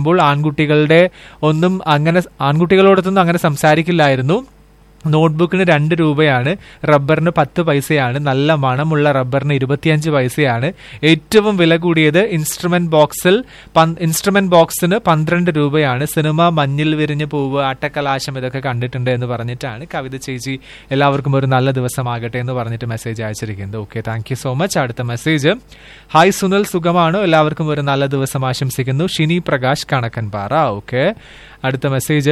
നോക്കുമ്പോൾ ആൺകുട്ടികളുടെ ഒന്നും അങ്ങനെ ആൺകുട്ടികളോടൊന്നും അങ്ങനെ സംസാരിക്കില്ലായിരുന്നു നോട്ട്ബുക്കിന് രണ്ട് രൂപയാണ് റബ്ബറിന് പത്ത് പൈസയാണ് നല്ല മണമുള്ള റബ്ബറിന് ഇരുപത്തിയഞ്ച് പൈസയാണ് ഏറ്റവും വില കൂടിയത് ഇൻസ്ട്രുമെന്റ് ബോക്സിൽ ഇൻസ്ട്രുമെന്റ് ബോക്സിന് പന്ത്രണ്ട് രൂപയാണ് സിനിമ മഞ്ഞിൽ വിരിഞ്ഞ് പൂവ് അട്ടക്കലാശം ഇതൊക്കെ കണ്ടിട്ടുണ്ട് എന്ന് പറഞ്ഞിട്ടാണ് കവിത ചേച്ചി എല്ലാവർക്കും ഒരു നല്ല ദിവസമാകട്ടെ എന്ന് പറഞ്ഞിട്ട് മെസ്സേജ് അയച്ചിരിക്കുന്നത് okay thank you so much അടുത്ത മെസ്സേജ് ഹായ് സുനിൽ സുഖമാണോ എല്ലാവർക്കും ഒരു നല്ല ദിവസം ആശംസിക്കുന്നു ഷിനി പ്രകാശ് കണക്കൻപാറ ഓക്കെ അടുത്ത മെസ്സേജ്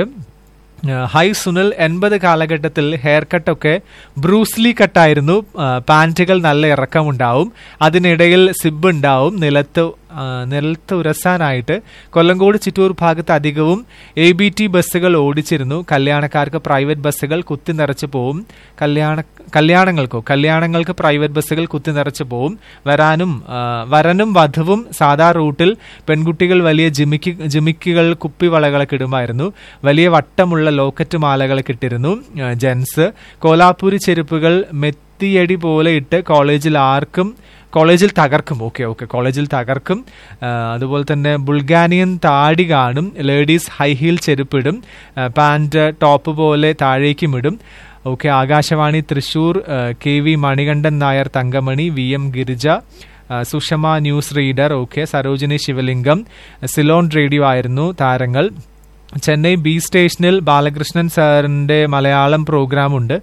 ഹൈ സുനിൽ എൺപത് കാലഘട്ടത്തിൽ ഹെയർ കട്ടൊക്കെ ബ്രൂസ്ലി കട്ടായിരുന്നു പാൻറ്റുകൾ നല്ല ഇറക്കമുണ്ടാവും അതിനിടയിൽ സിബ് ഉണ്ടാവും നിലത്ത് നിലത്ത് ഉരസാനായിട്ട് കൊല്ലങ്കോട് ചിറ്റൂർ ഭാഗത്ത് അധികവും എ ബി ടി ബസ്സുകൾ ഓടിച്ചിരുന്നു കല്യാണക്കാർക്ക് പ്രൈവറ്റ് ബസ്സുകൾ കുത്തി നിറച്ച് പോവും കല്യാണ കല്യാണങ്ങൾക്കോ കല്യാണങ്ങൾക്ക് പ്രൈവറ്റ് ബസ്സുകൾ കുത്തി നിറച്ച് പോവും വരാനും വരനും വധുവും സാധാ റൂട്ടിൽ പെൺകുട്ടികൾ വലിയ ജിമിക്ക് ജിമിക്കുകൾ കുപ്പിവളകളൊക്കെ ഇടുമായിരുന്നു വലിയ വട്ടമുള്ള ലോക്കറ്റ് മാലകളൊക്കെ ഇട്ടിരുന്നു ജെൻസ് കോലാപ്പൂരി ചെരുപ്പുകൾ മെത്തിയടി പോലെ ഇട്ട് കോളേജിൽ ആർക്കും കോളേജിൽ തകർക്കും ഓക്കെ ഓക്കെ കോളേജിൽ തകർക്കും അതുപോലെ തന്നെ ബുൾഗാനിയൻ താടി കാണും ലേഡീസ് ഹൈ ഹീൽ ചെരുപ്പിടും പാൻറ് ടോപ്പ് പോലെ താഴേക്കും ഇടും okay Akashvani Thrissur K V Manikandan Nair Thankamani V M Girija Sushama news reader okay Sarojini Sivalingam Ceylon radio ആയിരുന്നു താരങ്ങൾ ചെന്നൈ ബി സ്റ്റേഷനിൽ ബാലകൃഷ്ണൻ സാറിന്റെ മലയാളം പ്രോഗ്രാം ഉണ്ട്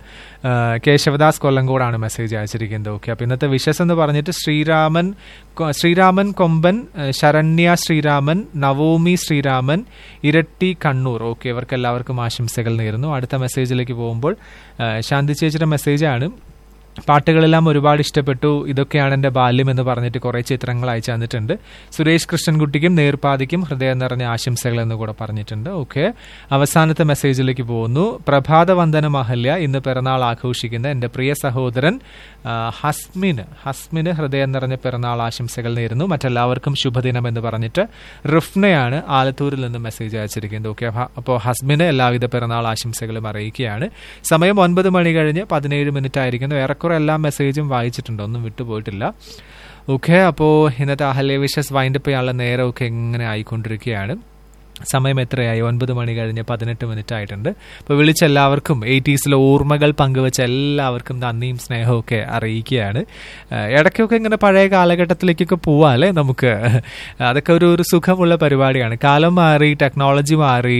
കേശവദാസ് കൊല്ലങ്കോടാണ് മെസ്സേജ് അയച്ചിരിക്കുന്നത് ഓക്കെ അപ്പൊ ഇന്നത്തെ വിഷസ് എന്ന് പറഞ്ഞിട്ട് ശ്രീരാമൻ ശ്രീരാമൻ കൊമ്പൻ ശരണ്യ ശ്രീരാമൻ നവോമി ശ്രീരാമൻ ഇരട്ടി കണ്ണൂർ ഓക്കെ ഇവർക്ക് എല്ലാവർക്കും ആശംസകൾ നേരുന്നു അടുത്ത മെസ്സേജിലേക്ക് പോകുമ്പോൾ ശാന്തി ചേച്ചിയുടെ മെസ്സേജാണ് പാട്ടുകളെല്ലാം ഒരുപാട് ഇഷ്ടപ്പെട്ടു ഇതൊക്കെയാണ് എൻ്റെ ബാല്യം എന്ന് പറഞ്ഞിട്ട് കുറേ ചിത്രങ്ങൾ അയച്ചു തന്നിട്ടുണ്ട് സുരേഷ് കൃഷ്ണൻകുട്ടിക്കും നേർപ്പാതിക്കും ഹൃദയം നിറഞ്ഞ ആശംസകൾ എന്ന് കൂടെ പറഞ്ഞിട്ടുണ്ട് ഓക്കെ അവസാനത്തെ മെസ്സേജിലേക്ക് പോകുന്നു പ്രഭാത വന്ദന മഹല്യ ഇന്ന് പിറന്നാൾ ആഘോഷിക്കുന്ന എൻ്റെ പ്രിയ സഹോദരൻ ഹസ്മിന് ഹസ്മിന് ഹൃദയം നിറഞ്ഞ പിറന്നാൾ ആശംസകൾ നേരുന്നു മറ്റെല്ലാവർക്കും ശുഭദിനം എന്ന് പറഞ്ഞിട്ട് റിഫ്നയാണ് ആലത്തൂരിൽ നിന്ന് മെസ്സേജ് അയച്ചിരിക്കുന്നത് ഓക്കെ അപ്പോൾ ഹസ്മിന് എല്ലാവിധ പിറന്നാൾ ആശംസകളും അറിയിക്കുകയാണ് സമയം ഒൻപത് മണി കഴിഞ്ഞ് പതിനേഴ് മിനിറ്റ് ആയിരിക്കുന്നു ഏറെക്കുറെ എല്ലാ മെസ്സേജും വായിച്ചിട്ടുണ്ട് ഒന്നും വിട്ടുപോയിട്ടില്ല ഓക്കെ അപ്പോൾ ഇന്നത്തെ അഹല്യ വിഷസ് വൈൻഡപ്പ് ചെയ്യാനുള്ള നേരമൊക്കെ എങ്ങനെ ആയിക്കൊണ്ടിരിക്കുകയാണ് സമയം എത്രയായി ഒൻപത് മണി കഴിഞ്ഞ് പതിനെട്ട് മിനിറ്റ് ആയിട്ടുണ്ട് അപ്പോൾ വിളിച്ച എല്ലാവർക്കും എയ്റ്റീസിലെ ഓർമ്മകൾ പങ്കുവച്ച എല്ലാവർക്കും നന്ദിയും സ്നേഹവും ഒക്കെ അറിയിക്കുകയാണ് ഇടയ്ക്കൊക്കെ ഇങ്ങനെ പഴയ കാലഘട്ടത്തിലേക്കൊക്കെ പോവാം അല്ലേ നമുക്ക് അതൊക്കെ ഒരു ഒരു സുഖമുള്ള പരിപാടിയാണ് കാലം മാറി ടെക്നോളജി മാറി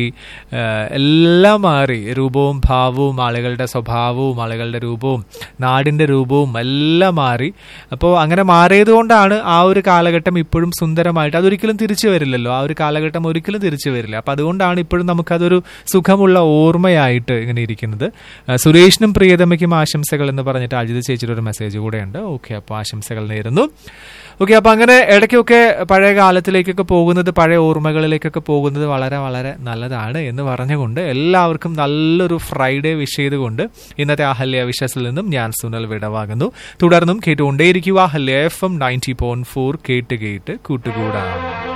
എല്ലാം മാറി രൂപവും ഭാവവും ആളുകളുടെ സ്വഭാവവും ആളുകളുടെ രൂപവും നാടിൻ്റെ രൂപവും എല്ലാം മാറി അപ്പോൾ അങ്ങനെ മാറിയത് കൊണ്ടാണ് ആ ഒരു കാലഘട്ടം ഇപ്പോഴും സുന്ദരമായിട്ട് അതൊരിക്കലും തിരിച്ചു വരില്ലല്ലോ ആ ഒരു കാലഘട്ടം ഒരിക്കലും തിരിച്ചു വരില്ല അപ്പൊ അതുകൊണ്ടാണ് ഇപ്പോഴും നമുക്കതൊരു സുഖമുള്ള ഓർമ്മയായിട്ട് ഇങ്ങനെ ഇരിക്കുന്നത് സുരേഷിനും പ്രിയതമയ്ക്കും ആശംസകൾ എന്ന് പറഞ്ഞിട്ട് അജിത് ചേച്ചിയുടെ ഒരു മെസ്സേജ് കൂടെ ഉണ്ട് ഓക്കെ അപ്പോൾ ആശംസകൾ നേരുന്നു ഓക്കെ അപ്പൊ അങ്ങനെ ഇടയ്ക്കൊക്കെ പഴയ കാലത്തിലേക്കൊക്കെ പോകുന്നത് പഴയ ഓർമ്മകളിലേക്കൊക്കെ പോകുന്നത് വളരെ വളരെ നല്ലതാണ് എന്ന് പറഞ്ഞുകൊണ്ട് എല്ലാവർക്കും നല്ലൊരു ഫ്രൈഡേ വിഷ് ചെയ്തുകൊണ്ട് ഇന്നത്തെ അഹല്യ വിഷസിൽ നിന്നും ഞാൻ സുനൽ വിടവാകുന്നു തുടർന്നും കേട്ടുകൊണ്ടേയിരിക്കുക Ahalya FM ninety point four ഫോർ കേട്ട് കേട്ട് കൂട്ടുകൂടാം